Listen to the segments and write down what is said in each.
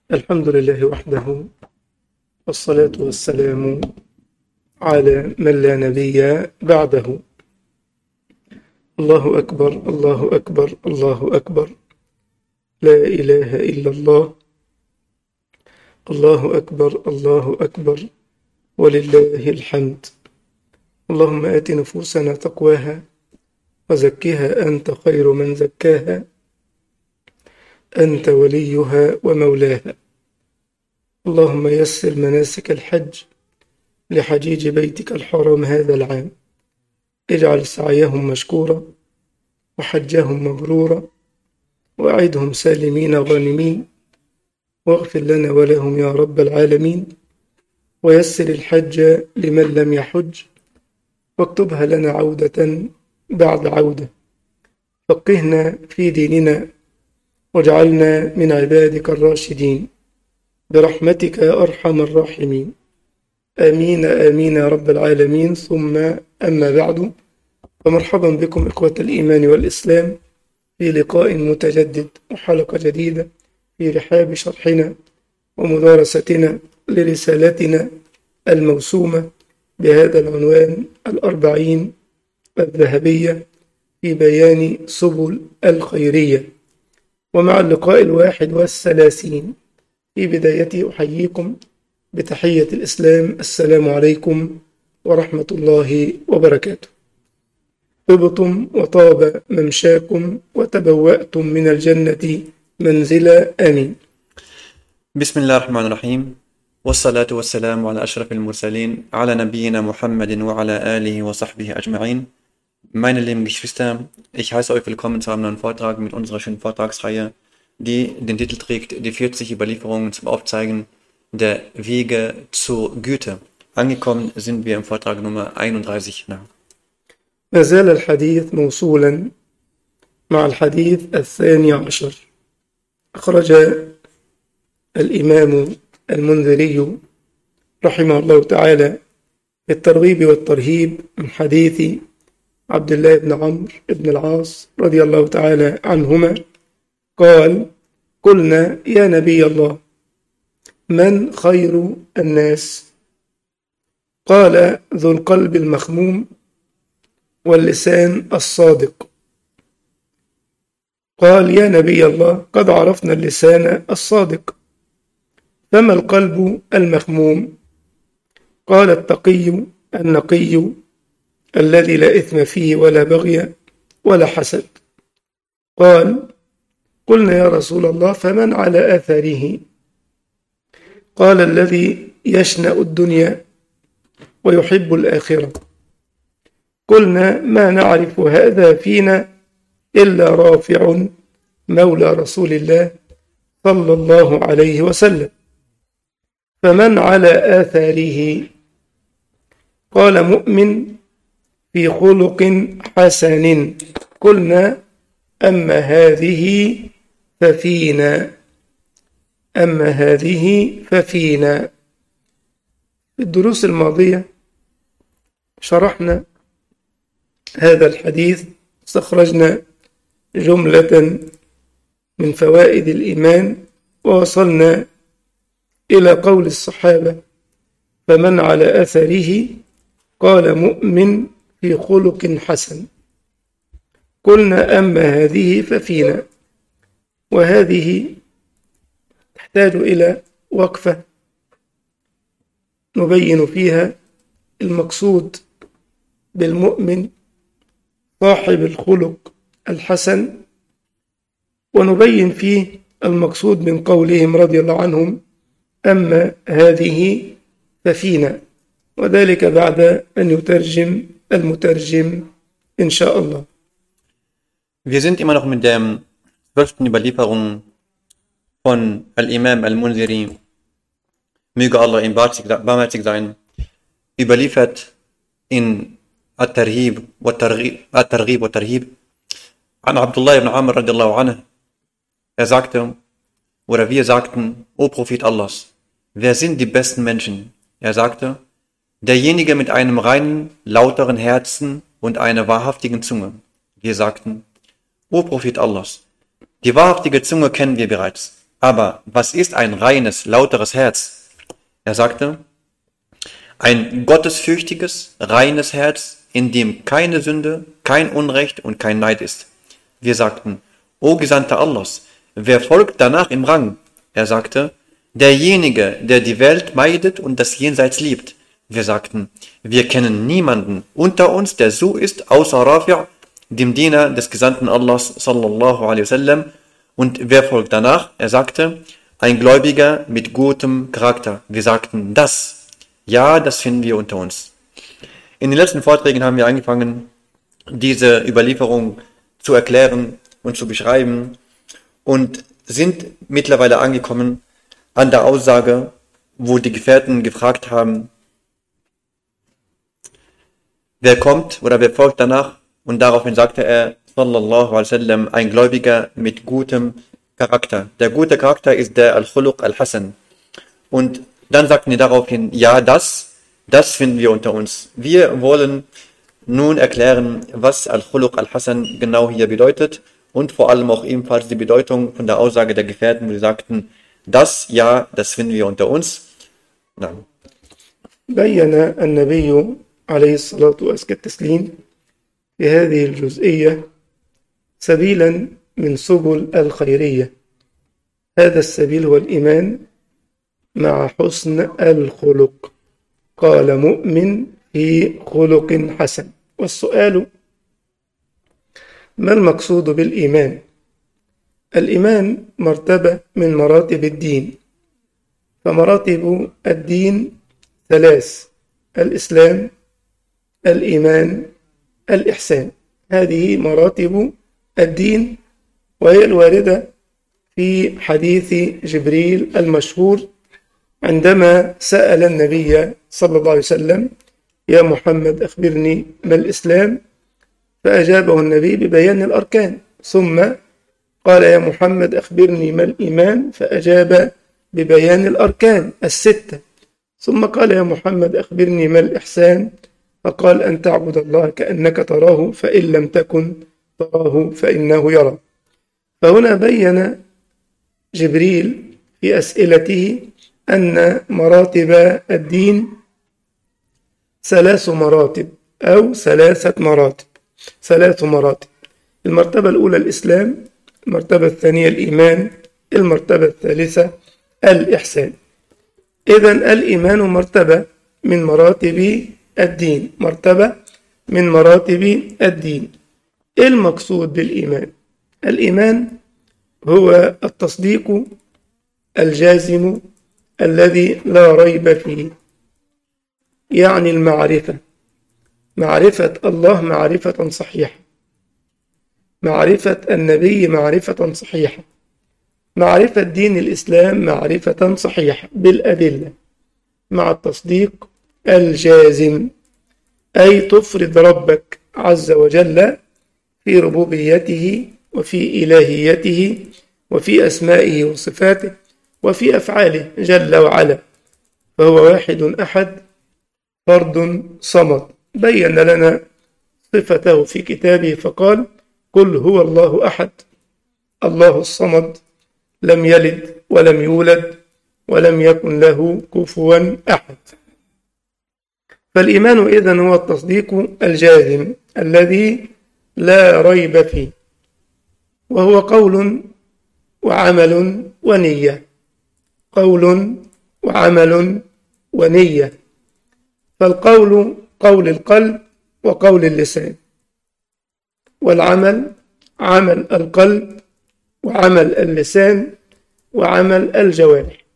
الحمد لله وحده والصلاة والسلام على من لا نبي بعده الله أكبر الله أكبر الله أكبر لا إله إلا الله الله أكبر الله أكبر ولله الحمد اللهم آت نفوسنا تقواها وزكها أنت خير من زكاها أنت وليها ومولاها اللهم يسر مناسك الحج لحجيج بيتك الحرام هذا العام اجعل سعيهم مشكورا وحجهم مبرورا وأعدهم سالمين غانمين واغفر لنا ولهم يا رب العالمين ويسر الحج لمن لم يحج واكتبها لنا عودة بعد عودة فقهنا في ديننا واجعلنا من عبادك الراشدين برحمتك يا أرحم الراحمين آمين آمين يا رب العالمين ثم أما بعد فمرحبا بكم إخوة الإيمان والإسلام في لقاء متجدد وحلقة جديدة في رحاب شرحنا ومدارستنا لرسالتنا الموسومة بهذا العنوان الأربعين الذهبية في بيان سبل الخيرية ومع اللقاء الواحد والثلاثين في بدايته أحييكم بتحية الإسلام السلام عليكم ورحمة الله وبركاته طبتم وطاب ممشاكم وتبوأتم من الجنة منزلا آمين بسم الله الرحمن الرحيم والصلاة والسلام على أشرف المرسلين على نبينا Muhammadin وعلى آله وصحبه أجمعين Meine lieben Geschwister, ich heiße euch willkommen zu einem neuen Vortrag mit unserer schönen Vortragsreihe, die den Titel trägt, die 40 Überlieferungen zum Aufzeigen der Wege zur Güte. Angekommen sind wir im Vortrag Nummer 31 nach. ما زال الحديث موصولا مع الحديث الثاني عشر أخرج الإمام المنذري رحمه الله تعالى في الترغيب والترهيب من حديث عبد الله بن عمرو بن العاص رضي الله تعالى عنهما قال قلنا يا نبي الله من خير الناس قال ذو القلب المخموم واللسان الصادق قال يا نبي الله قد عرفنا اللسان الصادق فما القلب المخموم قال التقي النقي الذي لا إثم فيه ولا بغي ولا حسد قال قلنا يا رسول الله فمن على آثاره قال الذي يشنأ الدنيا ويحب الآخرة قلنا ما نعرف هذا فينا إلا رافع مولى رسول الله صلى الله عليه وسلم فمن على آثاره قال مؤمن في خلق حسن قلنا أما هذه ففينا أما هذه ففينا في الدروس الماضية شرحنا هذا الحديث استخرجنا جملة من فوائد الإيمان ووصلنا إلى قول الصحابة فمن على أثره قال مؤمن في خلق حسن قلنا أما هذه ففينا وهذه تحتاج إلى وقفة نبين فيها المقصود بالمؤمن صاحب الخلق الحسن ونبين فيه المقصود من قولهم رضي الله عنهم أما هذه ففينا وذلك بعد أن يترجم المترجم إن شاء الله Wir sind immer noch mit der zwölften Überlieferung von Al-Imam Al-Munziri, möge Allah ihm barmherzig sein, überliefert in At-Tarhib wa Tarhib an Abdullah ibn Amr radiallahu anhu. Er sagte, oder wir sagten, O Prophet Allahs, wer sind die besten Menschen? Er sagte, derjenige mit einem reinen, lauteren Herzen und einer wahrhaftigen Zunge. Wir sagten, O Prophet Allahs, die wahrhaftige Zunge kennen wir bereits. aber was ist ein reines, lauteres Herz? Er sagte, ein gottesfürchtiges, reines Herz, in dem keine Sünde, kein Unrecht und kein Neid ist. Wir sagten, O Gesandter Allahs, wer folgt danach im Rang? Er sagte, derjenige, der die Welt meidet und das Jenseits liebt. Wir sagten, wir kennen niemanden unter uns, der so ist, außer Rafi', dem Diener des Gesandten Allahs, sallallahu alaihi wasallam. Und wer folgt danach? Er sagte, ein Gläubiger mit gutem Charakter. Wir sagten, das, ja, das finden wir unter uns. In den letzten Vorträgen haben wir angefangen, diese Überlieferung zu erklären und zu beschreiben und sind mittlerweile angekommen an der Aussage, wo die Gefährten gefragt haben, wer kommt oder wer folgt danach? Und daraufhin sagte er, sallallahu alaihi wasallam, ein Gläubiger mit gutem Charakter. Der gute Charakter ist der Al-Khuluq Al-Hasan. Und dann sagten die daraufhin, ja, das, das finden wir unter uns. Wir wollen nun erklären, was Al-Khuluq Al-Hasan genau hier bedeutet und vor allem auch ebenfalls die Bedeutung von der Aussage der Gefährten, wo sie sagten, das, ja, das finden wir unter uns. Nein. بين النبي عليه الصلاة وأزكى التسليم في هذه الجزئية سبيلا من سبل الخيرية هذا السبيل هو الإيمان مع حسن الخلق قال مؤمن في خلق حسن والسؤال ما المقصود بالإيمان الإيمان مرتبة من مراتب الدين فمراتب الدين ثلاث الإسلام الإيمان الإحسان هذه مراتب الدين وهي الواردة في حديث جبريل المشهور عندما سأل النبي صلى الله عليه وسلم يا محمد أخبرني ما الإسلام فأجابه النبي ببيان الأركان ثم قال يا محمد أخبرني ما الإيمان فأجاب ببيان الأركان الستة ثم قال يا محمد أخبرني ما الإحسان فقال أن تعبد الله كأنك تراه فإن لم تكن تراه فإنه يرى فهنا بين جبريل في أسئلته أن مراتب الدين ثلاث مراتب أو ثلاثة مراتب ثلاث مراتب المرتبة الأولى الإسلام المرتبة الثانية الإيمان المرتبة الثالثة الإحسان إذا الإيمان مرتبة من مراتب الدين مرتبة من مراتب الدين إيه المقصود بالإيمان الإيمان هو التصديق الجازم الذي لا ريب فيه يعني المعرفة معرفة الله معرفة صحيحة معرفة النبي معرفة صحيحة معرفة دين الإسلام معرفة صحيحة بالأدلة مع التصديق الجازم أي تفرض ربك عز وجل في ربوبيته وفي إلهيته وفي أسمائه وصفاته وفي أفعاله جل وعلا فهو واحد أحد فرد صمد بين لنا صفته في كتابه فقال قل هو الله أحد الله الصمد لم يلد ولم يولد ولم يكن له كفوا أحد فالإيمان إذن هو التصديق الجازم الذي لا ريب فيه وهو قول وعمل ونية قول وعمل ونية فالقول قول القلب وقول اللسان والعمل عمل القلب وعمل اللسان وعمل الجوارح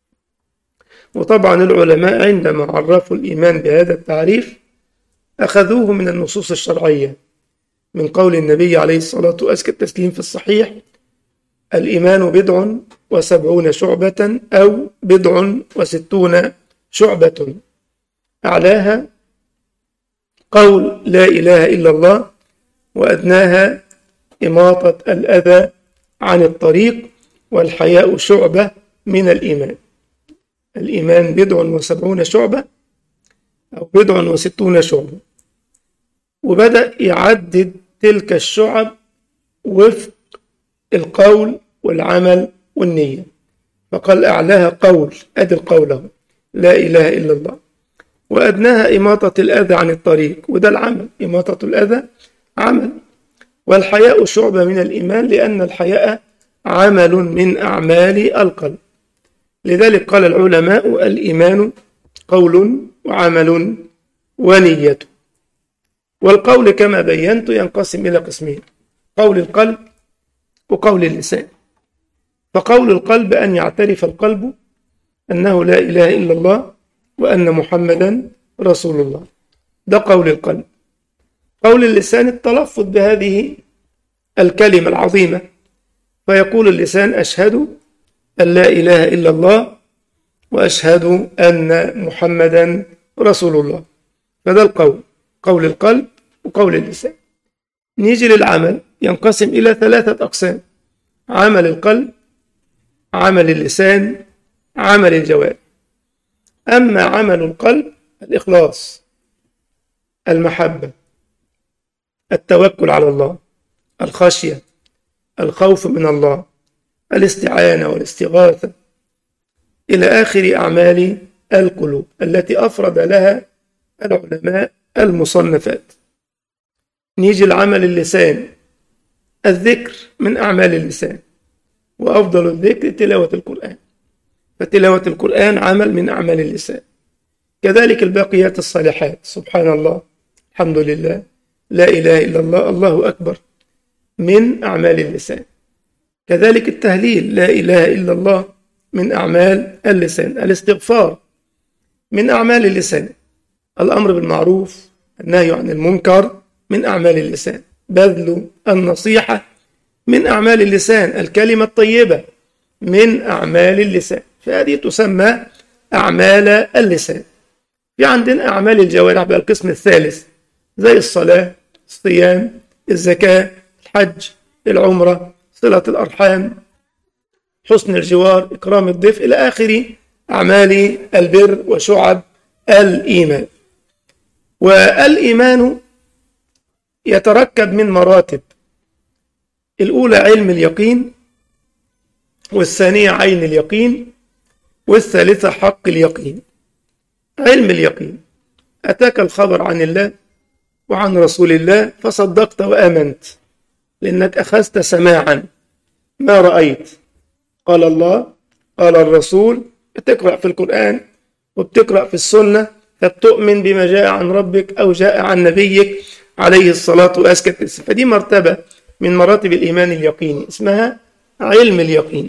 وطبعا العلماء عندما عرفوا الإيمان بهذا التعريف أخذوه من النصوص الشرعية من قول النبي عليه الصلاة وأزكى التسليم في الصحيح الإيمان بضع وسبعون شعبة أو بضع وستون شعبة أعلاها قول لا إله إلا الله وأدناها إماطة الأذى عن الطريق والحياء شعبة من الإيمان الإيمان بضع وسبعون شعبة أو بضع وستون شعبة وبدأ يعدد تلك الشعب وفق القول والعمل والنية فقال أعلاها قول أدي القول أهو. لا إله إلا الله وأدناها إماطة الأذى عن الطريق وده العمل إماطة الأذى عمل والحياء شعبة من الإيمان لأن الحياء عمل من أعمال القلب لذلك قال العلماء الإيمان قول وعمل ونية والقول كما بينت ينقسم إلى قسمين قول القلب وقول اللسان فقول القلب أن يعترف القلب أنه لا إله إلا الله وأن محمدا رسول الله ده قول القلب قول اللسان التلفظ بهذه الكلمة العظيمة فيقول اللسان أشهد أن لا إله إلا الله وأشهد أن محمدا رسول الله فده القول قول القلب وقول اللسان نيجي للعمل ينقسم إلى ثلاثة أقسام عمل القلب عمل اللسان عمل الجوارح أما عمل القلب الإخلاص المحبة التوكل على الله الخشية الخوف من الله الاستعانة والاستغاثة إلى آخر أعمال القلوب التي أفرد لها العلماء المصنفات نيجي العمل اللسان الذكر من أعمال اللسان وأفضل الذكر تلاوة القرآن فتلاوة القرآن عمل من أعمال اللسان كذلك الباقيات الصالحات سبحان الله الحمد لله لا إله إلا الله الله أكبر من أعمال اللسان كذلك التهليل لا إله إلا الله من أعمال اللسان الاستغفار من أعمال اللسان الأمر بالمعروف النهي عن المنكر من أعمال اللسان بذل النصيحة من أعمال اللسان الكلمة الطيبة من أعمال اللسان فهذه تسمى أعمال اللسان في عندنا أعمال الجوارح بقى القسم الثالث زي الصلاة الصيام الزكاة الحج العمرة صلة الأرحام حسن الجوار إكرام الضيف إلى آخر أعمال البر وشعب الإيمان والإيمان يتركب من مراتب الأولى علم اليقين والثانية عين اليقين والثالثة حق اليقين علم اليقين أتاك الخبر عن الله وعن رسول الله فصدقت وآمنت لأنك أخذت سماعا ما رأيت قال الله قال الرسول بتقرأ في القرآن وبتقرأ في السنة فبتؤمن بما جاء عن ربك أو جاء عن نبيك عليه الصلاة وأزكى التسليم فدي مرتبة من مراتب الإيمان اليقيني اسمها علم اليقين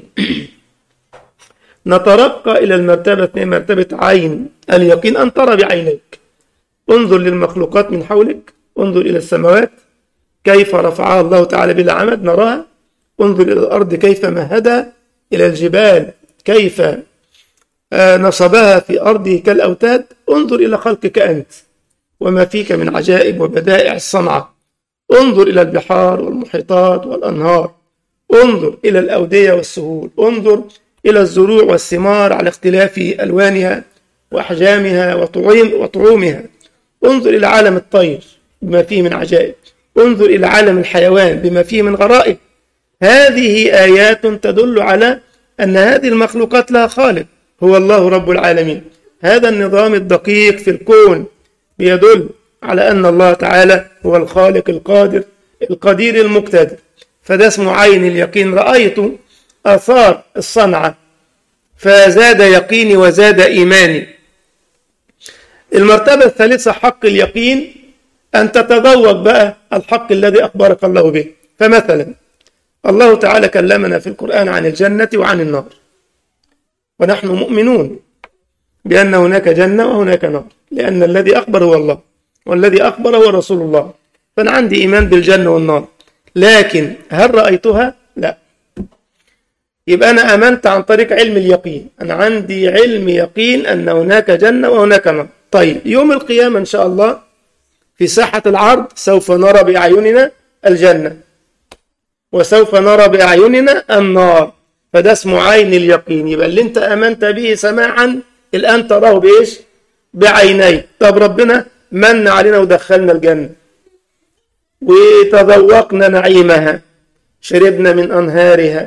نترقى إلى المرتبة الثانية مرتبة عين اليقين أن ترى بعينيك انظر للمخلوقات من حولك انظر إلى السماوات كيف رفعها الله تعالى بلا عمد نراها انظر إلى الأرض كيف مهدها إلى الجبال كيف نصبها في أرضه كالأوتاد انظر إلى خلقك أنت وما فيك من عجائب وبدائع الصنعة انظر إلى البحار والمحيطات والأنهار انظر إلى الأودية والسهول انظر إلى الزروع والثمار على اختلاف ألوانها وأحجامها وطعوم وطعومها انظر إلى عالم الطير بما فيه من عجائب انظر إلى عالم الحيوان بما فيه من غرائب هذه آيات تدل على أن هذه المخلوقات لها خالق هو الله رب العالمين هذا النظام الدقيق في الكون بيدل على أن الله تعالى هو الخالق القادر القدير المقتدر فده اسمه عين اليقين رأيت آثار الصنعة فزاد يقيني وزاد إيماني المرتبة الثالثة حق اليقين أن تتذوق بقى الحق الذي أخبرك الله به فمثلا الله تعالى كلمنا في القرآن عن الجنة وعن النار ونحن مؤمنون بأن هناك جنة وهناك نار لأن الذي أخبر هو الله والذي أخبر هو رسول الله فأنا عندي إيمان بالجنة والنار لكن هل رأيتها؟ لا يبقى أنا آمنت عن طريق علم اليقين أنا عندي علم يقين أن هناك جنة وهناك نار طيب يوم القيامة إن شاء الله في ساحة العرض سوف نرى بأعيننا الجنة وسوف نرى بأعيننا النار فده اسمه عين اليقين يبقى اللي انت آمنت به سماعا الآن تراه بإيش بعينيك طب ربنا من علينا ودخلنا الجنة وتذوقنا نعيمها شربنا من أنهارها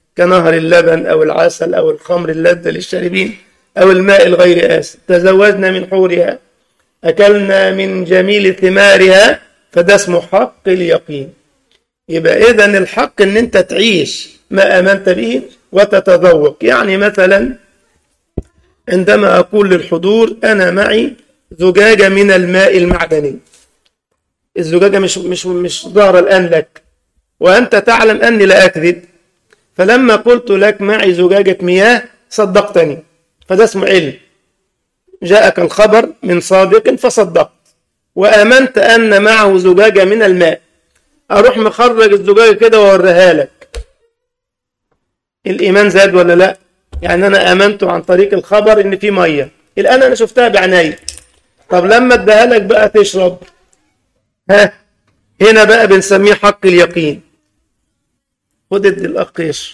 كنهر اللبن أو العسل أو الخمر اللذة للشاربين أو الماء الغير آسن تزوجنا من حورها أكلنا من جميل ثمارها فده اسمه حق اليقين يبقى إذا الحق إن أنت تعيش ما آمنت به وتتذوق يعني مثلا عندما أقول للحضور أنا معي زجاجة من الماء المعدني الزجاجة مش مش مش ظاهرة الآن لك وأنت تعلم أني لا أكذب فلما قلت لك معي زجاجة مياه صدقتني فده اسمه علم جاءك الخبر من صادق فصدقت وآمنت أن معه زجاجة من الماء أروح مخرج الزجاجة كده وأوريها لك الإيمان زاد ولا لا يعني أنا آمنت عن طريق الخبر إن في مية الآن أنا شفتها بعناية طب لما اديها لك بقى تشرب ها هنا بقى بنسميه حق اليقين خد ادي الأخ يشرب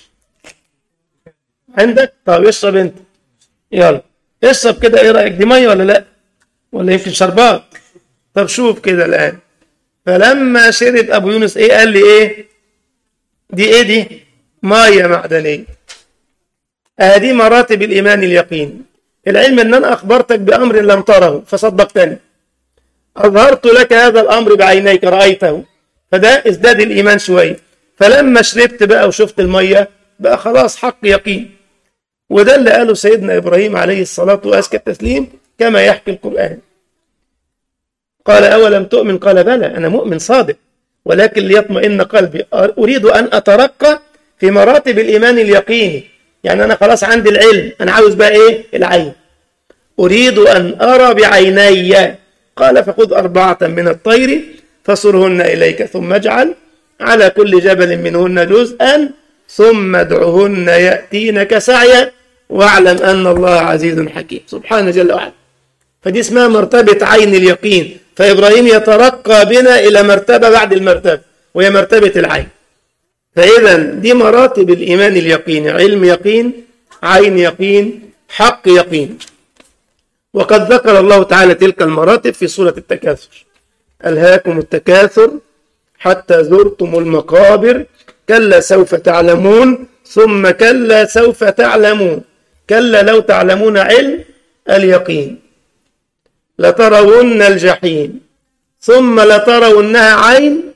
عندك طب اشرب انت يلا اشرب كده ايه رأيك دي مية ولا لا ولا يمكن شربات طب شوف كده الآن فلما شرب أبو يونس ايه قال لي ايه دي ايه دي مية معدنية هذه مراتب الإيمان اليقين العلم أن أنا أخبرتك بأمر لم تره فصدقتني أظهرت لك هذا الأمر بعينيك رأيته فده ازداد الإيمان شوية فلما شربت بقى وشفت المية بقى خلاص حق يقين وده اللي قاله سيدنا إبراهيم عليه الصلاة وأزكى التسليم كما يحكي القرآن قال أولم تؤمن قال بلى أنا مؤمن صادق ولكن ليطمئن قلبي أريد أن أترقى في مراتب الإيمان اليقيني يعني أنا خلاص عندي العلم أنا عاوز بقى إيه العين أريد أن أرى بعيني قال فخذ أربعة من الطير فصرهن إليك ثم اجعل على كل جبل منهن جزءا ثم ادعهن يأتينك سعيا واعلم أن الله عزيز حكيم سبحانه جل وعلا فدي اسمها مرتبة عين اليقين فإبراهيم يترقى بنا إلى مرتبة بعد المرتبة وهي مرتبة العين فإذا دي مراتب الإيمان اليقيني علم يقين عين يقين حق يقين وقد ذكر الله تعالى تلك المراتب في سورة التكاثر ألهاكم التكاثر حتى زرتم المقابر كلا سوف تعلمون ثم كلا سوف تعلمون كلا لو تعلمون علم اليقين لترون الجحيم ثم لترونها عين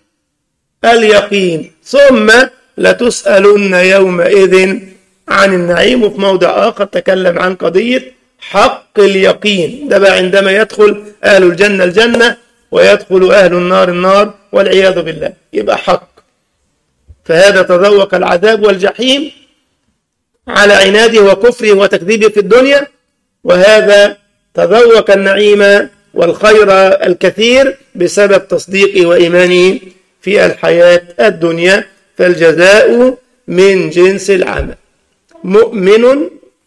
اليقين ثم لتسألن يومئذ عن النعيم وفي موضع آخر تكلم عن قضية حق اليقين ده بقى عندما يدخل أهل الجنة الجنة ويدخل أهل النار النار والعياذ بالله يبقى حق فهذا تذوق العذاب والجحيم على عناده وكفره وتكذيبه في الدنيا وهذا تذوق النعيم والخير الكثير بسبب تصديقه وإيمانه في الحياة الدنيا فالجزاء من جنس العمل مؤمن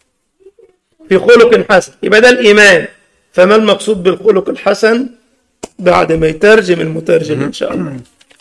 في خلق حسن يبقى ده الإيمان فما المقصود بالخلق الحسن بعد ما يترجم المترجم إن شاء الله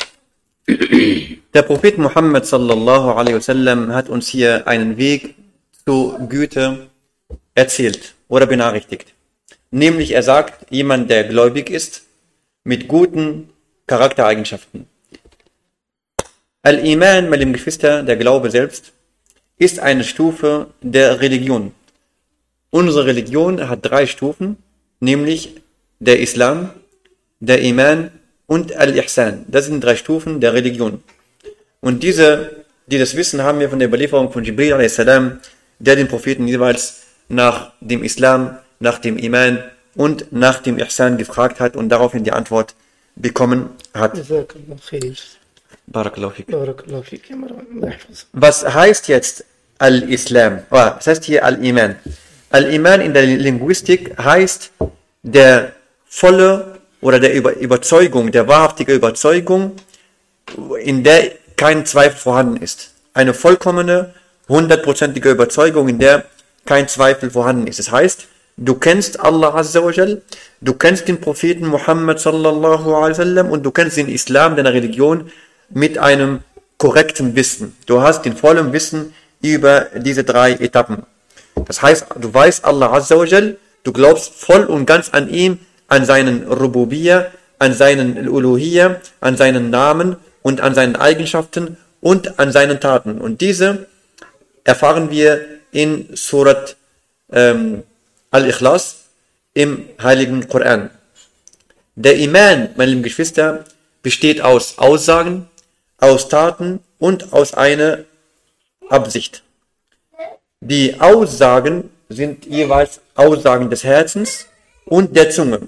Der Prophet Muhammad sallallahu alaihi wasallam hat uns hier einen Weg zur Güte erzählt oder benachrichtigt. Nämlich er sagt, jemand, der gläubig ist, mit guten Charaktereigenschaften. Al-Iman, meine lieben Geschwister, der Glaube selbst, ist eine Stufe der Religion. Unsere Religion hat drei Stufen, nämlich der Islam, der Iman und Al-Ihsan. Das sind drei Stufen der Religion. Und diese, dieses Wissen haben wir von der Überlieferung von Jibril a.s., der den Propheten jeweils nach dem Islam, nach dem Iman und nach dem Ihsan gefragt hat und daraufhin die Antwort bekommen hat. جزاك الله خير Barakallahu fik. بارك الله فيك يا مروان الله يحفظك Was heißt jetzt Al-Islam? Oh, was heißt hier Al-Iman? Al-Iman in der Linguistik heißt der volle oder der Über Überzeugung, der wahrhaftige Überzeugung, in der kein Zweifel vorhanden ist. Eine vollkommene, hundertprozentige Überzeugung, in der kein Zweifel vorhanden ist. Das heißt, du kennst Allah Azza wa Jal, du kennst den Propheten Muhammad sallallahu alaihi wasallam und du kennst den Islam, deiner Religion, mit einem korrekten Wissen. Du hast den vollen Wissen über diese drei Etappen. Das heißt, du weißt Allah Azza wa Jal, du glaubst voll und ganz an ihm, an seinen Rububiyya, an seinen Uluhiyya, an seinen Namen und an seinen Eigenschaften und an seinen Taten. Und diese erfahren wir in Surat ähm, Al-Ikhlas im Heiligen Koran. Der Iman, meine lieben Geschwister, besteht aus Aussagen, aus Taten und aus einer Absicht. Die Aussagen sind jeweils Aussagen des Herzens und der Zunge.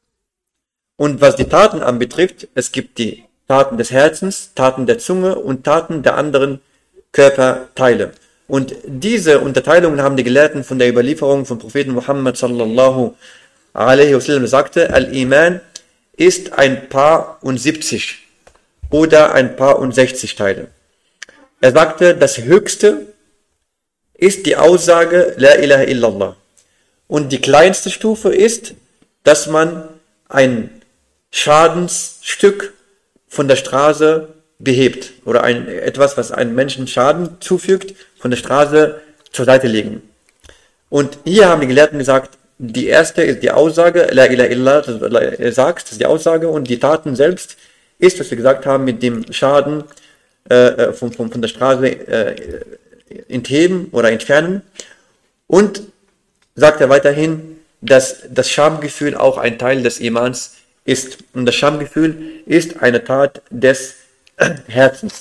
Und was die Taten anbetrifft, es gibt die Taten des Herzens, Taten der Zunge und Taten der anderen Körperteile. Und diese Unterteilungen haben die Gelehrten von der Überlieferung von Propheten Muhammad sallallahu alaihi wasallam sagte, Al-Iman ist ein Paar und 70 oder ein Paar und 60 Teile. Er sagte, das höchste ist die Aussage La ilaha illallah. Und die kleinste Stufe ist, dass man ein Schadensstück von der Straße behebt oder ein, etwas, was einem Menschen Schaden zufügt, von der Straße zur Seite legen. Und hier haben die Gelehrten gesagt, die erste ist die Aussage, La ilaha illallah, das sagt, das ist die Aussage und die Taten selbst ist, was wir gesagt haben, mit dem Schaden äh, von, von, von der Straße äh, entheben oder entfernen. Und sagt er weiterhin, dass das Schamgefühl auch ein Teil des Imans ist. Und das Schamgefühl ist eine Tat des Herzens.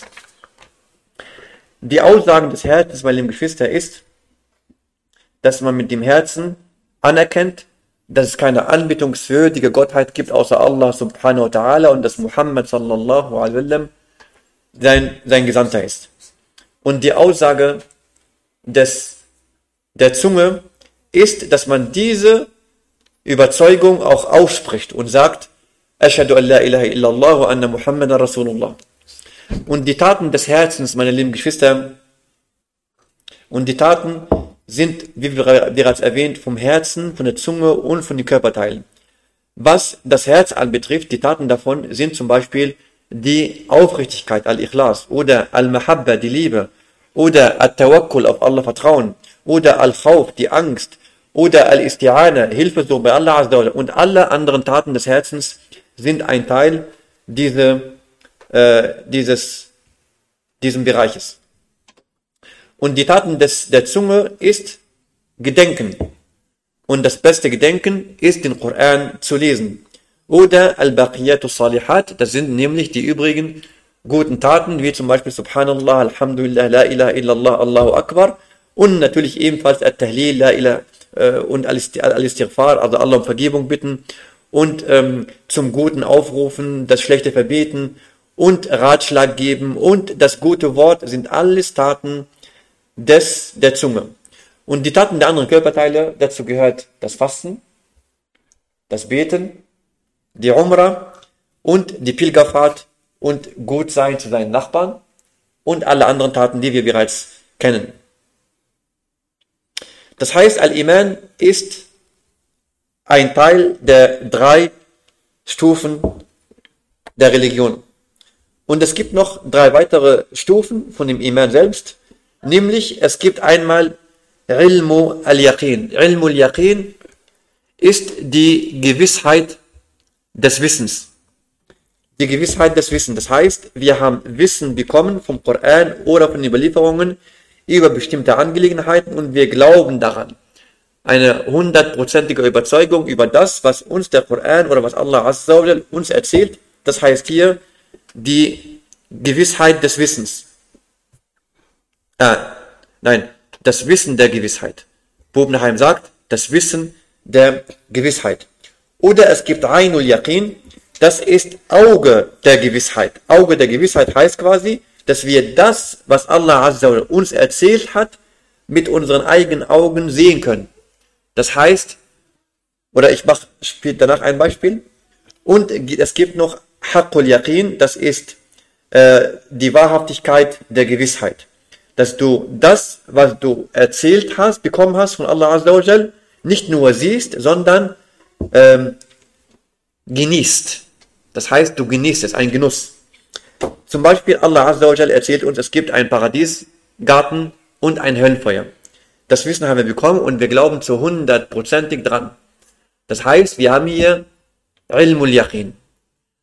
Die Aussagen des Herzens, meine lieben Geschwister, ist, dass man mit dem Herzen anerkennt, dass es keine anbetungswürdige Gottheit gibt außer Allah subhanahu wa ta'ala und dass Muhammad sallallahu alaihi wasallam sein, sein Gesandter ist. Und die Aussage des, der Zunge ist, dass man diese Überzeugung auch ausspricht und sagt, Ashhadu an la ilaha illallah wa anna Muhammadan Rasulullah. Und die Taten des Herzens, meine lieben Geschwister, und die Taten sind, wie bereits erwähnt, vom Herzen, von der Zunge und von den Körperteilen. Was das Herz anbetrifft, die Taten davon sind zum Beispiel die Aufrichtigkeit, Al-Ikhlas, oder Al-Mahabba, die Liebe, oder Al-Tawakkul, auf Allah vertrauen, oder Al-Khawf, die Angst, oder Al-Isti'ana, Hilfe so bei Allah Azza und alle anderen Taten des Herzens sind ein Teil diese, äh, dieses, diesem Bereiches. Und die Taten des, der Zunge ist Gedenken. Und das beste Gedenken ist den Koran zu lesen. Oder Al-Baqiyatu Salihat, das sind nämlich die übrigen guten Taten, wie zum Beispiel Subhanallah, Alhamdulillah, La ilaha illallah, Allahu Akbar. Und natürlich ebenfalls At-Tahlil, La ilaha äh, und Al-Istighfar, also Allah um Vergebung bitten und ähm, zum Guten aufrufen, das Schlechte verbeten und Ratschlag geben und das gute Wort sind alles Taten des, der Zunge. Und die Taten der anderen Körperteile, dazu gehört das Fasten, das Beten, die Umrah und die Pilgerfahrt und gut sein zu seinen Nachbarn und alle anderen Taten, die wir bereits kennen. Das heißt, Al-Iman ist ein Teil der drei Stufen der Religion. Und es gibt noch drei weitere Stufen von dem Iman selbst, nämlich es gibt einmal Ilmu al-Yaqin. Ilmu al-Yaqin ist die Gewissheit des Wissens. Die Gewissheit des Wissens. Das heißt, wir haben Wissen bekommen vom Koran oder von Überlieferungen über bestimmte Angelegenheiten und wir glauben daran. Eine hundertprozentige Überzeugung über das, was uns der Koran oder was Allah Azza wa uns erzählt. Das heißt hier die Gewissheit des Wissens. Ah, nein, das Wissen der Gewissheit. Bobenheim sagt, das Wissen der Gewissheit. Oder es gibt Ainul Yaqin, das ist Auge der Gewissheit. Auge der Gewissheit heißt quasi, dass wir das, was Allah Azza wa uns erzählt hat, mit unseren eigenen Augen sehen können. Das heißt, oder ich mache danach ein Beispiel, und es gibt noch Haqqul Yaqin, das ist äh, die Wahrhaftigkeit der Gewissheit. Dass du das, was du erzählt hast, bekommen hast von Allah Azza wa nicht nur siehst, sondern ähm, genießt. Das heißt, du genießt es, ein Genuss. Zum Beispiel Allah Azza wa erzählt uns, es gibt einen Paradiesgarten und ein Höllenfeuer. Das Wissen haben wir bekommen und wir glauben zu hundertprozentig dran. Das heißt, wir haben hier Ilmul Yaqin.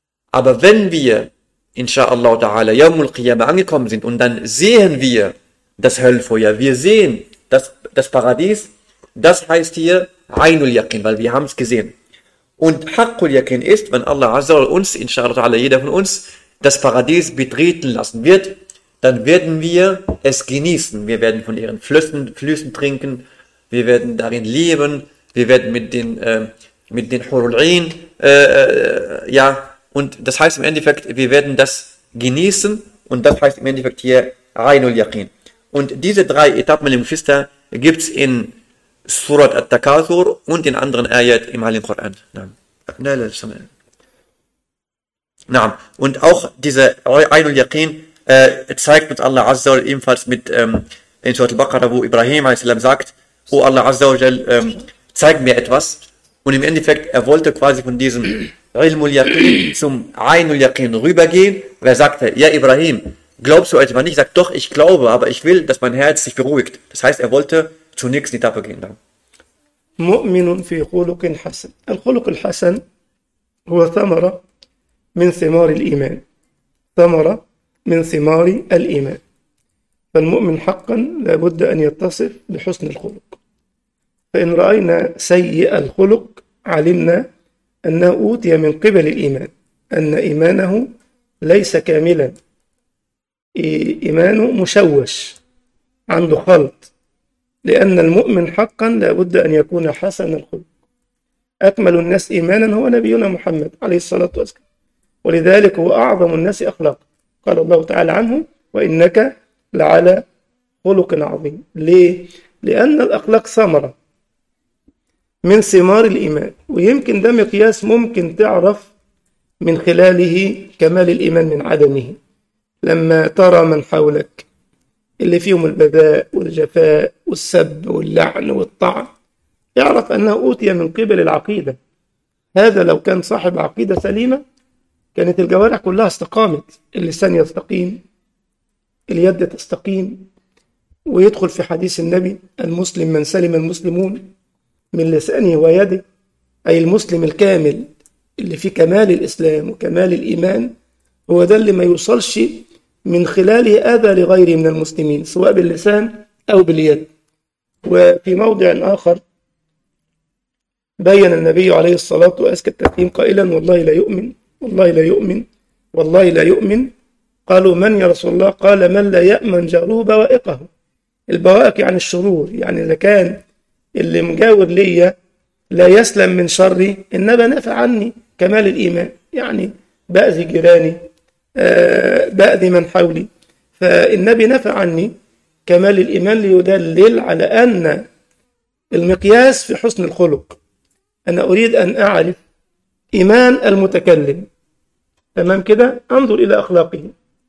Aber wenn wir, inshallah ta'ala, Yawmul Qiyamah angekommen sind und dann sehen wir das Höllenfeuer. Wir sehen das, das Paradies. Das heißt hier Ainul Yaqin, weil wir haben es gesehen. Und Haqqul Yaqin ist, wenn Allah Azza wa uns, inshallah jeder von uns, das Paradies betreten lassen wird, dann werden wir es genießen. Wir werden von ihren Flüssen, Flüssen trinken, wir werden darin leben, wir werden mit den, äh, mit den Hurul'in, äh, äh, ja, und das heißt im Endeffekt, wir werden das genießen und das heißt im Endeffekt hier Ainul Yaqin. Und diese drei Etappen, meine Geschwister, gibt's in Surat At-Takathur und in anderen Ayat im Heiligen Koran. Nein. Nein, nein, nein. Und auch diese Ainul Yaqin äh, zeigt uns Allah Azza wa ebenfalls mit ähm, in Surat Al-Baqarah, wo Ibrahim a.s. sagt, O Allah Azza wa ähm, zeig mir etwas. Und im Endeffekt, er wollte quasi von diesem Ilmul Yaqin zum Ainul Yaqin rübergehen, weil er sagte, ja Ibrahim, glaubst du etwa nicht? Sagt doch, ich glaube, aber ich will, dass mein Herz sich beruhigt. Das heißt, er wollte zur nächsten Etappe gehen. Dann. مؤمن في خلق حسن الخلق الحسن هو ثمرة من ثمار الإيمان ثمرة من ثمار الإيمان فالمؤمن حقا لابد أن يتصف بحسن الخلق فإن رأينا سيء الخلق علمنا أنه أوتي من قبل الإيمان أن إيمانه ليس كاملا إيمانه مشوش عنده خلط لأن المؤمن حقا لابد أن يكون حسن الخلق أكمل الناس إيمانا هو نبينا محمد عليه الصلاة والسلام ولذلك هو أعظم الناس أخلاقا قال الله تعالى عنه وإنك لعلى خلق عظيم ليه؟ لأن الأخلاق ثمرة من ثمار الإيمان ويمكن ده مقياس ممكن تعرف من خلاله كمال الإيمان من عدمه لما ترى من حولك اللي فيهم البذاء والجفاء والسب واللعن والطعن يعرف أنه أوتي من قبل العقيدة هذا لو كان صاحب عقيدة سليمة كانت الجوارح كلها استقامت اللسان يستقيم اليد تستقيم ويدخل في حديث النبي المسلم من سلم المسلمون من لسانه ويده أي المسلم الكامل اللي فيه كمال الإسلام وكمال الإيمان هو ده اللي ما يوصلش من خلاله أذى لغيره من المسلمين سواء باللسان أو باليد وفي موضع آخر بين النبي عليه الصلاة وأزكى التسليم قائلا والله لا يؤمن والله لا يؤمن والله لا يؤمن قالوا من يا رسول الله قال من لا يأمن جاره بوائقه البوائق يعني الشرور يعني إذا كان اللي مجاور ليا لا يسلم من شري إنما نفع عني كمال الإيمان يعني بأذي جيراني آه بأذي من حولي فالنبي نفع عني كمال الإيمان ليدلل على أن المقياس في حسن الخلق أنا أريد أن أعرف إيمان المتكلم تمام كده انظر إلى أخلاقه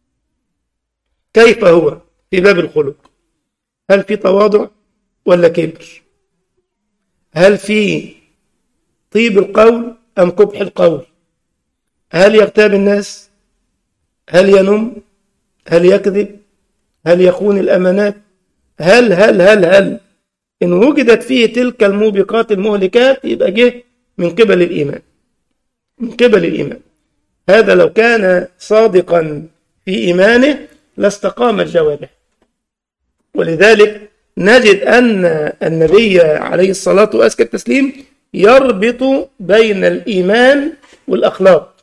كيف هو في باب الخلق هل في تواضع ولا كبر هل في طيب القول أم قبح القول هل يغتاب الناس هل ينم هل يكذب هل يخون الأمانات هل هل هل هل إن وجدت فيه تلك الموبقات المهلكات يبقى جه من قبل الإيمان من قبل الإيمان هذا لو كان صادقا في إيمانه لاستقام الجوارح ولذلك نجد أن النبي عليه الصلاة وأزكى التسليم يربط بين الإيمان والأخلاق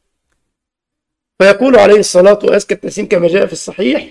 فيقول عليه الصلاة وأزكى التسليم كما جاء في الصحيح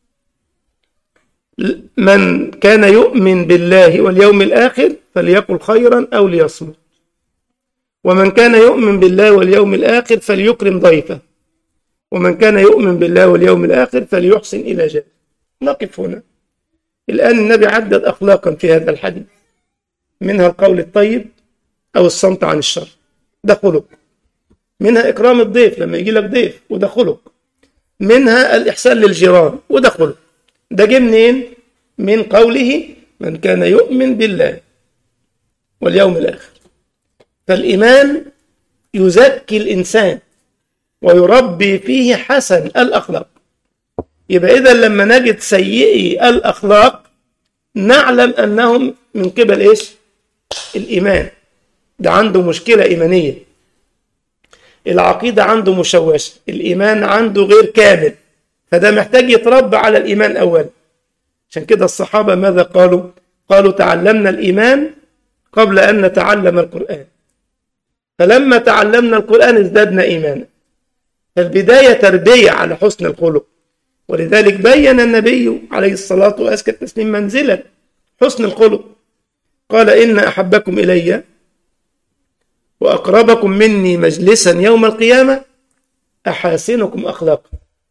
من كان يؤمن بالله واليوم الآخر فليقل خيرا أو ليصمت ومن كان يؤمن بالله واليوم الآخر فليكرم ضيفه ومن كان يؤمن بالله واليوم الآخر فليحسن إلى جاره نقف هنا الآن النبي عدد أخلاقا في هذا الحديث منها القول الطيب أو الصمت عن الشر ده خلق منها إكرام الضيف لما يجي لك ضيف وده خلق منها الإحسان للجيران وده خلق ده جه منين؟ من قوله من كان يؤمن بالله واليوم الآخر فالإيمان يزكي الإنسان ويربي فيه حسن الأخلاق يبقى إذا لما نجد سيئي الأخلاق نعلم أنهم من قبل إيش الإيمان ده عنده مشكلة إيمانية العقيدة عنده مشوشة الإيمان عنده غير كامل فده محتاج يتربى على الإيمان أولا عشان كده الصحابة ماذا قالوا قالوا تعلمنا الإيمان قبل أن نتعلم القرآن فلما تعلمنا القرآن ازددنا إيمانا فالبداية تربية على حسن الخلق ولذلك بين النبي عليه الصلاة وأزكى التسليم منزلة حسن الخلق قال إن أحبكم إلي وأقربكم مني مجلسا يوم القيامة أحاسنكم أخلاقا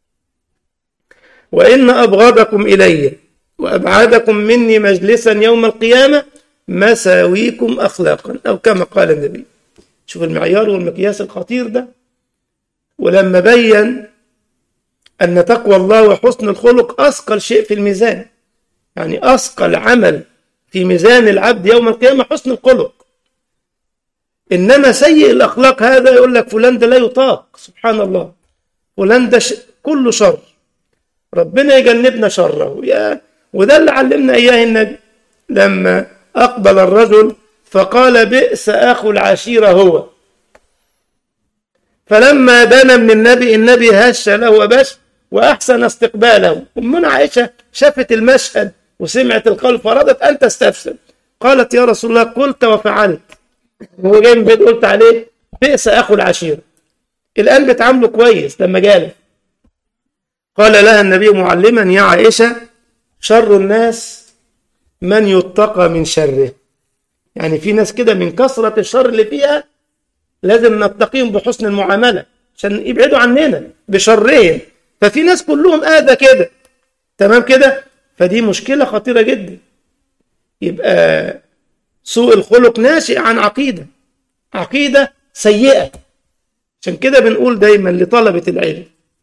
وإن أبغضكم إلي وأبعدكم مني مجلسا يوم القيامة مساويكم أخلاقا أو كما قال النبي شوف المعيار والمقياس الخطير ده ولما بين أن تقوى الله وحسن الخلق أثقل شيء في الميزان يعني أثقل عمل في ميزان العبد يوم القيامة حسن الخلق إنما سيء الأخلاق هذا يقول لك فلان ده لا يطاق سبحان الله فلان ده ش... كله شر ربنا يجنبنا شره يا وده اللي علمنا إياه النبي لما أقبل الرجل فقال بئس أخو العشيرة هو فلما دنا من النبي النبي هش له وبش وأحسن استقباله أمنا عائشة شافت المشهد وسمعت القول فرضت أن تستفسر قالت يا رسول الله قلت وفعلت هو جاي من بيت قلت عليه بئس أخو العشيرة الآن بتعامله كويس لما جالك قال لها النبي معلما يا عائشة شر الناس من يتقى من شره يعني في ناس كده من كثرة الشر اللي فيها لازم نتقيهم بحسن المعاملة عشان يبعدوا عننا بشرهم ففي ناس كلهم آذى كده تمام كده فدي مشكلة خطيرة جدا يبقى سوء الخلق ناشئ عن عقيدة عقيدة سيئة عشان كده بنقول دايما لطلبة العلم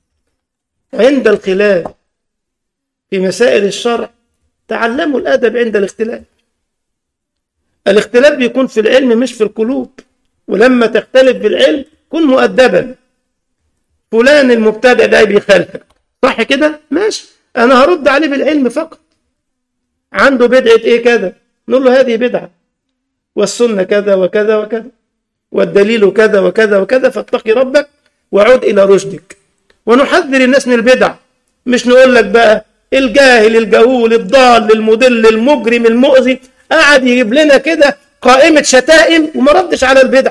عند الخلاف في مسائل الشرع تعلموا الأدب عند الاختلاف الاختلاف بيكون في العلم مش في القلوب ولما تختلف في العلم كن مؤدبا فلان المبتدع ده بيخالفك صح كده ماشي انا هرد عليه بالعلم فقط عنده بدعة ايه كذا نقول له هذه بدعة والسنة كذا وكذا وكذا والدليل كذا وكذا وكذا فاتقي ربك وعد إلى رشدك ونحذر الناس من البدع مش نقول لك بقى الجاهل الجهول الضال المضل المجرم المؤذي قعد يجيب لنا كده قائمة شتائم وما ردش على البدع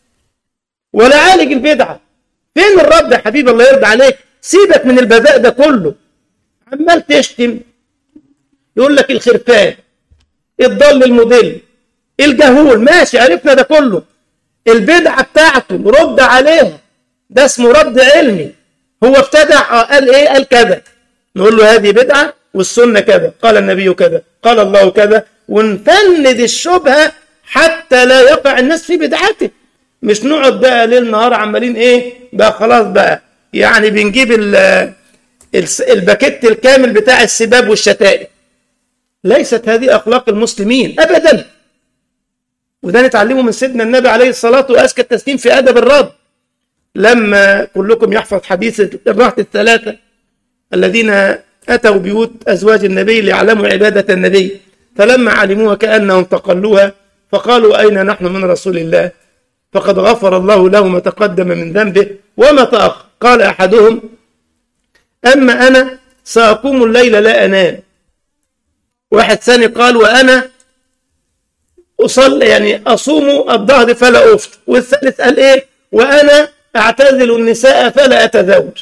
ولا عالج البدعة فين الرد يا حبيبي الله يرضى عليك سيبك من البذاء ده كله عمال تشتم يقول لك الخرفان الضل المضل الجهول ماشي عرفنا ده كله البدعة بتاعته رد عليها ده اسمه رد علمي هو ابتدع قال ايه قال كذا نقول له هذه بدعة والسنة كذا قال النبي كذا قال الله كذا ونفند الشبهة حتى لا يقع الناس في بدعته مش نقعد بقى ليل نهار عمالين ايه بقى خلاص بقى يعني بنجيب الباكيت الكامل بتاع السباب والشتائم ليست هذه اخلاق المسلمين ابدا وده نتعلمه من سيدنا النبي عليه الصلاه وازكى التسليم في ادب الرد لما كلكم يحفظ حديث الرهط الثلاثه الذين اتوا بيوت ازواج النبي ليعلموا عباده النبي فلما علموها كانهم تقلوها فقالوا اين نحن من رسول الله فقد غفر الله له ما تقدم من ذنبه وما تأخر قال أحدهم أما أنا سأقوم الليل لا أنام واحد ثاني قال وأنا أصلي يعني أصوم الظهر فلا أفطر والثالث قال إيه وأنا أعتزل النساء فلا أتزوج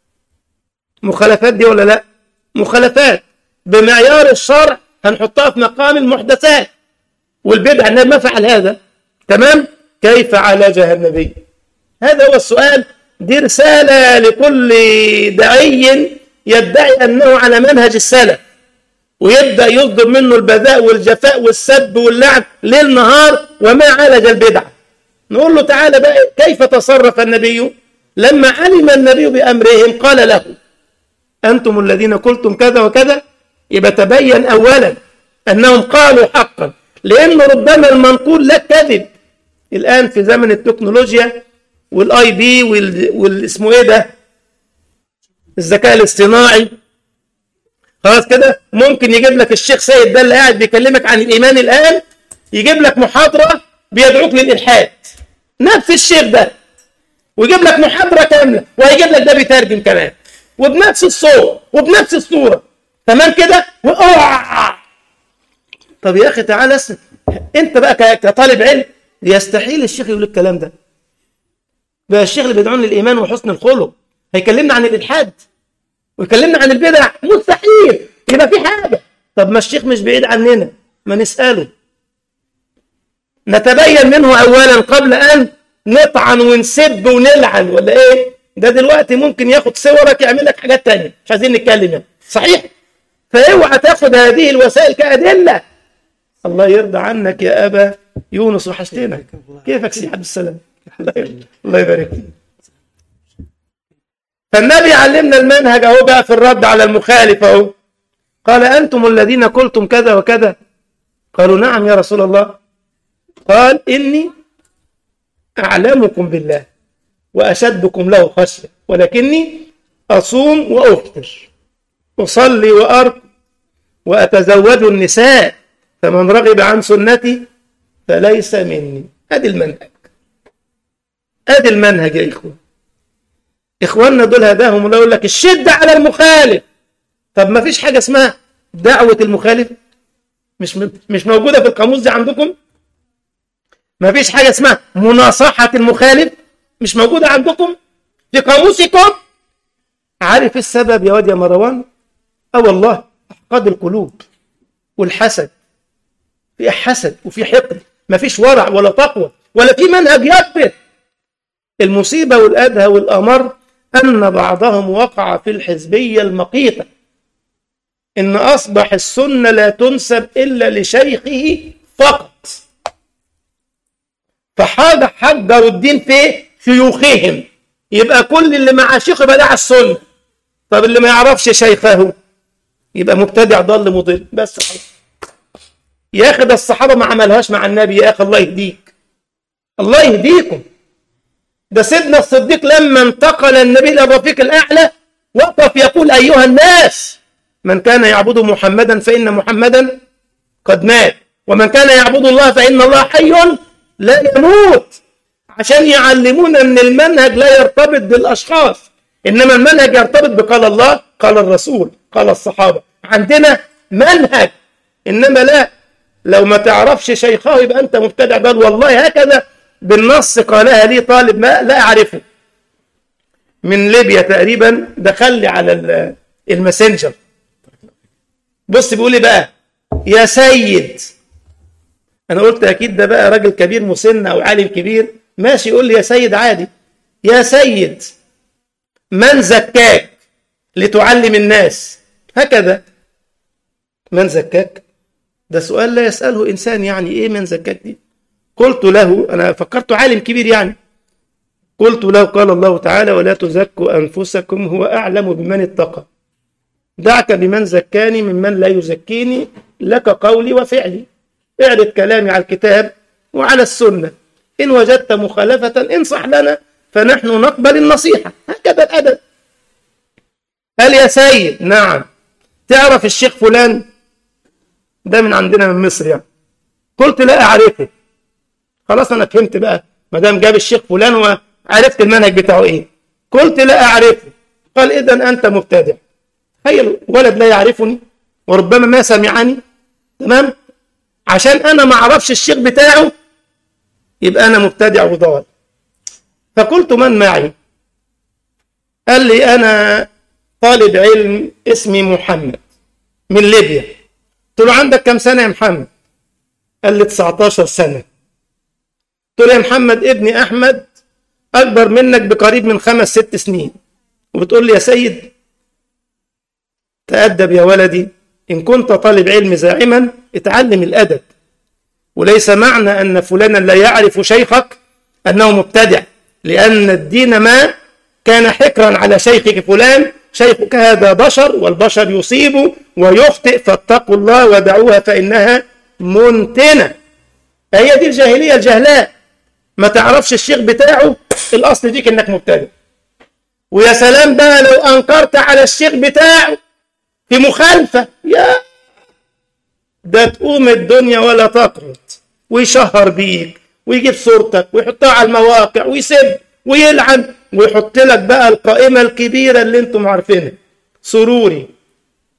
مخالفات دي ولا لا مخالفات بمعيار الشرع هنحطها في مقام المحدثات والبدع النبي ما فعل هذا تمام كيف عالجها النبي هذا هو السؤال دي رسالة لكل داعي يدعي أنه على منهج السلف ويبدأ يصدر منه البذاء والجفاء والسب واللعن ليل نهار وما عالج البدع نقول له تعالى بقى كيف تصرف النبي لما علم النبي بأمرهم قال له أنتم الذين قلتم كذا وكذا يبقى تبين أولا أنهم قالوا حقا لأن ربما المنقول لك كذب الآن في زمن التكنولوجيا والاي بي والاسمه ايه ده الذكاء الاصطناعي خلاص كده ممكن يجيب لك الشيخ سيد ده اللي قاعد بيكلمك عن الايمان الان يجيب لك محاضره بيدعوك للالحاد نفس الشيخ ده ويجيب لك محاضره كامله وهيجيب لك ده بيترجم كمان وبنفس الصوت وبنفس الصوره تمام كده واوعى طب يا اخي تعالى اسمع انت بقى ك- كطالب علم يستحيل الشيخ يقول الكلام ده بقى الشيخ اللي بيدعون للايمان وحسن الخلق هيكلمنا عن الالحاد ويكلمنا عن البدع مستحيل يبقى في حاجه طب ما الشيخ مش بعيد عننا ما نساله نتبين منه اولا قبل ان نطعن ونسب ونلعن ولا ايه ده دلوقتي ممكن ياخد صورك يعمل لك حاجات تانية مش عايزين نتكلم يعني. صحيح فاوعى تاخد هذه الوسائل كأدلة الله يرضى عنك يا أبا يونس وحشتنا كيفك سي عبد السلام الله يبارك فيك فالنبي علمنا المنهج اهو بقى في الرد على المخالف اهو قال انتم الذين قلتم كذا وكذا قالوا نعم يا رسول الله قال اني اعلمكم بالله واشدكم له خشيه ولكني اصوم وافطر اصلي وارقد واتزوج النساء فمن رغب عن سنتي فليس مني ادي المنهج ادي المنهج يا اخوان اخواننا دول هداهم الله يقول لك الشده على المخالف طب ما فيش حاجه اسمها دعوه المخالف مش مش موجوده في القاموس دي عندكم ما فيش حاجه اسمها مناصحه المخالف مش موجوده عندكم في قاموسكم عارف السبب يا واد يا مروان اه والله احقاد القلوب والحسد في حسد وفي حقد ما فيش ورع ولا تقوى ولا في منهج يثبت المصيبة والأدهى والأمر أن بعضهم وقع في الحزبية المقيتة إن أصبح السنة لا تنسب إلا لشيخه فقط فحاجة حجروا الدين في شيوخهم يبقى كل اللي مع شيخه يبقى ده على السنة طب اللي ما يعرفش شيخه يبقى مبتدع ضل مضل بس خلاص يا اخي ده الصحابه ما عملهاش مع النبي يا اخي الله يهديك الله يهديكم ده سيدنا الصديق لما انتقل النبي الى الرفيق الاعلى وقف يقول ايها الناس من كان يعبد محمدا فان محمدا قد مات ومن كان يعبد الله فان الله حي لا يموت عشان يعلمونا ان المنهج لا يرتبط بالاشخاص انما المنهج يرتبط بقال الله قال الرسول قال الصحابه عندنا منهج انما لا لو ما تعرفش شيخه يبقى انت مبتدع بل والله هكذا بالنص قالها لي طالب ما لا اعرفه من ليبيا تقريبا دخل لي على الماسنجر بص بيقول لي بقى يا سيد انا قلت اكيد ده بقى راجل كبير مسن او عالم كبير ماشي يقول لي يا سيد عادي يا سيد من زكاك لتعلم الناس هكذا من زكاك ده سؤال لا يسأله إنسان يعني إيه من زكاك دي قلت له أنا فكرت عالم كبير يعني قلت له قال الله تعالى ولا تزكوا أنفسكم هو أعلم بمن اتقى دعك بمن زكاني ممن لا يزكيني لك قولي وفعلي اعرض كلامي على الكتاب وعلى السنة إن وجدت مخالفة انصح لنا فنحن نقبل النصيحة هكذا الأدب قال يا سيد نعم تعرف الشيخ فلان ده من عندنا من مصر يعني قلت لا أعرفه خلاص أنا فهمت بقى ما دام جاب الشيخ فلان وعرفت المنهج بتاعه إيه قلت لا أعرفه قال إذا أنت مبتدع تخيل ولد لا يعرفني وربما ما سمعني تمام عشان أنا ما أعرفش الشيخ بتاعه يبقى أنا مبتدع وضال فقلت من معي قال لي أنا طالب علم اسمي محمد من ليبيا قلت له عندك كم سنة يا محمد قال لي 19 سنة قلت له يا محمد ابني أحمد أكبر منك بقريب من خمس ست سنين وبتقول لي يا سيد تأدب يا ولدي إن كنت طالب علم زاعما اتعلم الأدب وليس معنى أن فلانا لا يعرف شيخك أنه مبتدع لأن الدين ما كان حكرا على شيخك فلان شيخك هذا بشر والبشر يصيب ويخطئ فاتقوا الله ودعوها فإنها منتنة هي دي الجاهلية الجهلاء ما تعرفش الشيخ بتاعه الأصل فيك إنك مبتدئ ويا سلام بقى لو أنكرت على الشيخ بتاعه في مخالفة يا ده تقوم الدنيا ولا تقرط ويشهر بيك ويجيب صورتك ويحطها على المواقع ويسب ويلعن ويحط لك بقى القائمة الكبيرة اللي انتم عارفينها سروري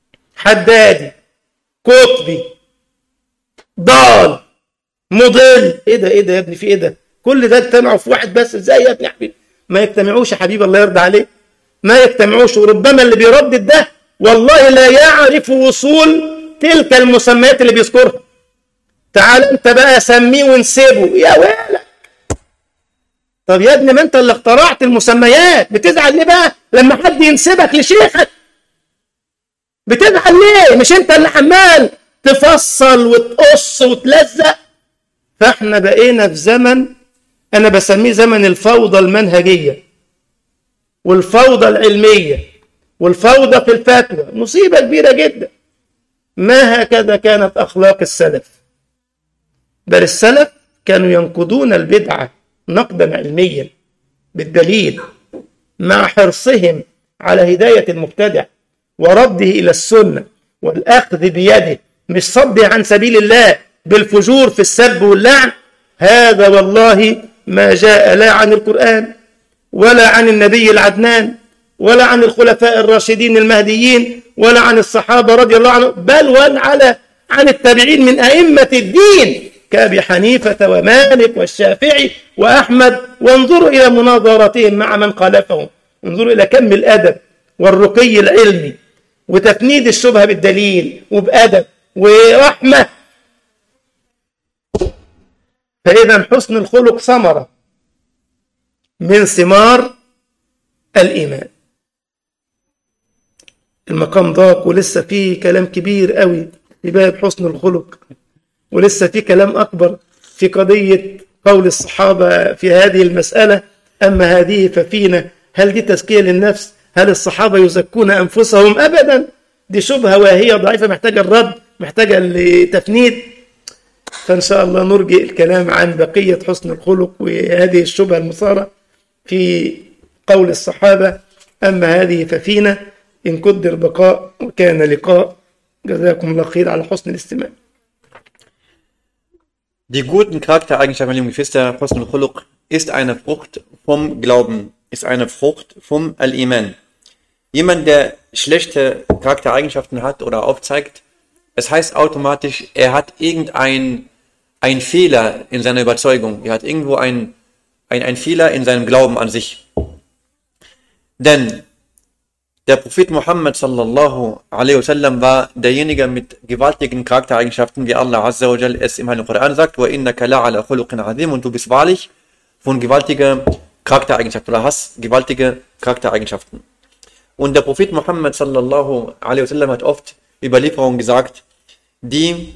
حدادي قطبي ضال مضل ايه ده ايه ده يا ابني في ايه ده كل ده اجتمعوا في واحد بس ازاي يا ابني يا حبيبي ما يجتمعوش يا حبيبي الله يرضى عليك ما يجتمعوش وربما اللي بيردد ده والله لا يعرف وصول تلك المسميات اللي بيذكرها تعال انت بقى سميه ونسيبه يا ويلك طب يا ابني ما انت اللي اخترعت المسميات بتزعل ليه بقى لما حد ينسبك لشيخك بتزعل ليه مش انت اللي عمال تفصل وتقص وتلزق فاحنا بقينا في زمن انا بسميه زمن الفوضى المنهجيه والفوضى العلميه والفوضى في الفتوى مصيبه كبيره جدا ما هكذا كانت اخلاق السلف بل السلف كانوا ينقضون البدعه نقدا علميا بالدليل مع حرصهم على هدايه المبتدع ورده الى السنه والاخذ بيده مش صده عن سبيل الله بالفجور في السب واللعن هذا والله ما جاء لا عن القرآن ولا عن النبي العدنان ولا عن الخلفاء الراشدين المهديين ولا عن الصحابة رضي الله عنهم بل وعلى عن التابعين من أئمة الدين كأبي حنيفة ومالك والشافعي وأحمد وانظروا إلى مناظرتهم مع من خالفهم انظروا إلى كم الأدب والرقي العلمي وتفنيد الشبهة بالدليل وبأدب ورحمة فإذا حسن الخلق ثمرة من ثمار الإيمان المقام ضاق ولسه فيه كلام كبير قوي في باب حسن الخلق ولسه فيه كلام أكبر في قضية قول الصحابة في هذه المسألة أما هذه ففينا هل دي تزكية للنفس هل الصحابة يزكون أنفسهم أبدا دي شبهة واهية ضعيفة محتاجة الرد محتاجة لتفنيد فإن شاء الله نرجئ الكلام عن بقية حسن الخلق وهذه الشبهة المثارة في قول الصحابة أما هذه ففينا إن قدر بقاء وكان لقاء جزاكم الله خير على حسن الاستماع Die guten Charaktereigenschaften, liebe Geschwister, Husnul Khuluq, ist eine Frucht vom Glauben, ist eine Frucht vom Al-Iman. Jemand, der schlechte Charaktereigenschaften hat oder aufzeigt, es heißt automatisch, er hat irgendein ein Fehler in seiner Überzeugung, er hat irgendwo ein, ein, ein Fehler in seinem Glauben an sich. Denn der Prophet Muhammad sallallahu alaihi wasallam war derjenige mit gewaltigen Charaktereigenschaften, wie Allah Azza wa Jal es im Heiligen Koran sagt, wa innaka la'ala khuluqin azim und du bist wahrlich von gewaltigen Charaktereigenschaften oder hast gewaltige Charaktereigenschaften. Und der Prophet Muhammad sallallahu alaihi wasallam hat oft Überlieferungen gesagt, die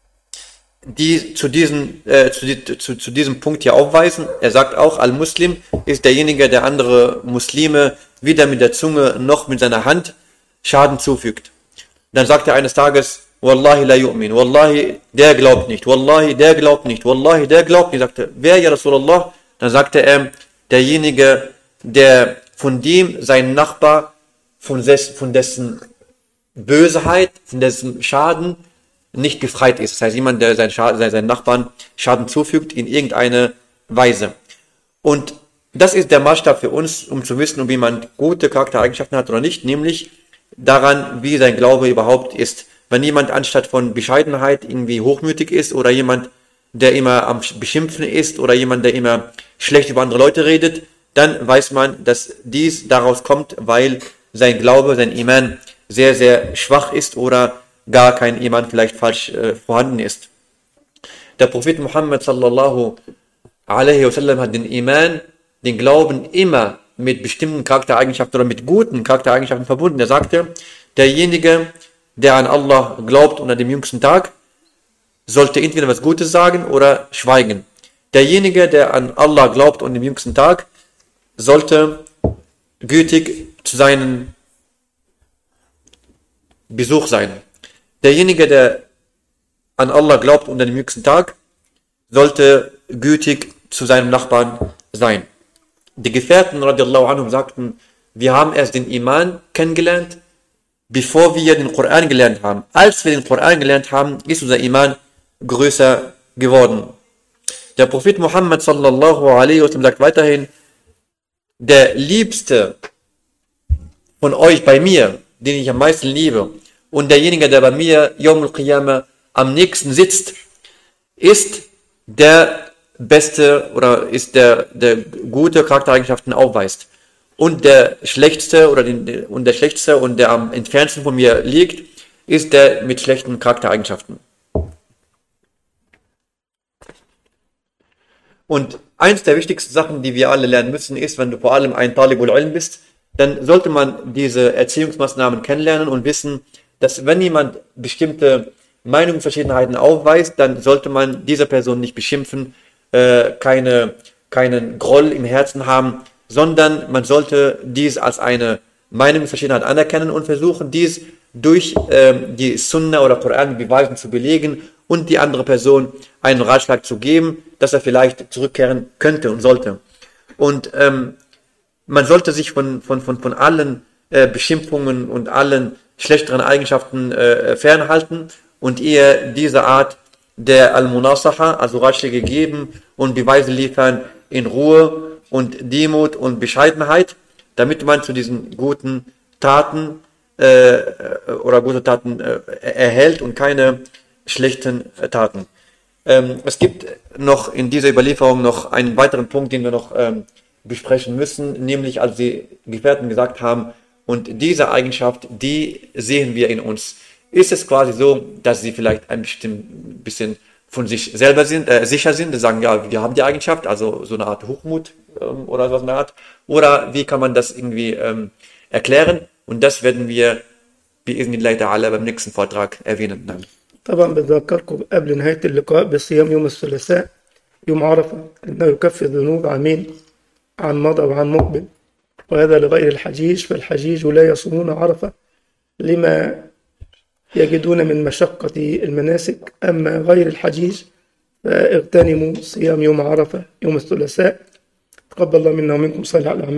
die zu, diesen, äh, zu, die- zu, zu diesem Punkt hier aufweisen. Er sagt auch, Al-Muslim ist derjenige, der andere Muslime weder mit der Zunge noch mit seiner Hand Schaden zufügt. Dann sagt er eines Tages, Wallahi la yu'min, Wallahi, der glaubt nicht, Wallahi, der glaubt nicht, Wallahi, der glaubt nicht. Sagte, wer ja Rasulallah? Dann sagte er, derjenige, der von dem sein Nachbar von, des, von dessen Bösheit, von dessen Schaden nicht befreit ist. Das heißt, jemand, der seinen, Schaden, seinen Nachbarn Schaden zufügt in irgendeine Weise. Und das ist der Maßstab für uns, um zu wissen, ob jemand gute Charaktereigenschaften hat oder nicht, nämlich daran, wie sein Glaube überhaupt ist. Wenn jemand anstatt von Bescheidenheit irgendwie hochmütig ist oder jemand, der immer am Beschimpfen ist oder jemand, der immer schlecht über andere Leute redet, dann weiß man, dass dies daraus kommt, weil sein Glaube, sein Iman sehr, sehr schwach ist oder gar kein Iman vielleicht falsch äh, vorhanden ist. Der Prophet Muhammad sallallahu alaihi wasallam hat den Iman, den Glauben immer mit bestimmten Charaktereigenschaften oder mit guten Charaktereigenschaften verbunden. Er sagte, derjenige, der an Allah glaubt und an dem jüngsten Tag, sollte entweder was Gutes sagen oder schweigen. Derjenige, der an Allah glaubt und dem jüngsten Tag, sollte gütig zu seinen Besuch sein. Derjenige, der an Allah glaubt und an den jüngsten Tag, sollte gütig zu seinem Nachbarn sein. Die Gefährten radiallahu anhum sagten, wir haben erst den Iman kennengelernt, bevor wir den Koran gelernt haben. Als wir den Koran gelernt haben, ist unser Iman größer geworden. Der Prophet Muhammad sallallahu alaihi wasallam sagt weiterhin, der liebste von euch bei mir, den ich am meisten liebe, und derjenige, der bei mir Yom al-Qiyamah am nächsten sitzt, ist der beste oder ist der, der gute Charaktereigenschaften aufweist. Und der schlechteste oder den, und der schlechteste und der am entferntesten von mir liegt, ist der mit schlechten Charaktereigenschaften. Und eins der wichtigsten Sachen, die wir alle lernen müssen, ist, wenn du vor allem ein Talibul Ilm bist, dann sollte man diese Erziehungsmaßnahmen kennenlernen und wissen, dass wenn jemand bestimmte Meinungsverschiedenheiten aufweist, dann sollte man dieser Person nicht beschimpfen, äh, keine, keinen Groll im Herzen haben, sondern man sollte dies als eine Meinungsverschiedenheit anerkennen und versuchen, dies durch ähm, die Sunna oder Koran Beweisen zu belegen und die andere Person einen Ratschlag zu geben, dass er vielleicht zurückkehren könnte und sollte. Und ähm, man sollte sich von, von, von, von allen äh, Beschimpfungen und allen schlechteren Eigenschaften äh, fernhalten und eher diese Art der Al-Munasaha, also Ratschläge geben und Beweise liefern in Ruhe und Demut und Bescheidenheit, damit man zu diesen guten Taten äh, oder gute Taten äh, erhält und keine schlechten äh, Taten. Ähm, es gibt noch in dieser Überlieferung noch einen weiteren Punkt, den wir noch ähm, besprechen müssen, nämlich als die Gefährten gesagt haben, und diese Eigenschaft, die sehen wir in uns. Ist es quasi so, dass sie vielleicht ein bestimmt bisschen von sich selber sind, äh, sicher sind, die sagen, ja, wir haben die Eigenschaft, also so eine Art Hochmut ähm, oder so eine Art, oder wie kann man das irgendwie ähm, erklären? Und das werden wir بإذن الله تعالى beim nächsten Vortrag erwähnen. Dann. طبعا بذكركم قبل نهاية اللقاء بصيام يوم الثلاثاء يوم عرفة إنه يكفر ذنوب عامين عن مضى وعن مقبل وهذا لغير الحجيج فالحجيج لا يصومون عرفة لما يجدون من مشقة المناسك أما غير الحجيج فاغتنموا صيام يوم عرفة يوم الثلاثاء تقبل الله منا ومنكم صالح الأعمال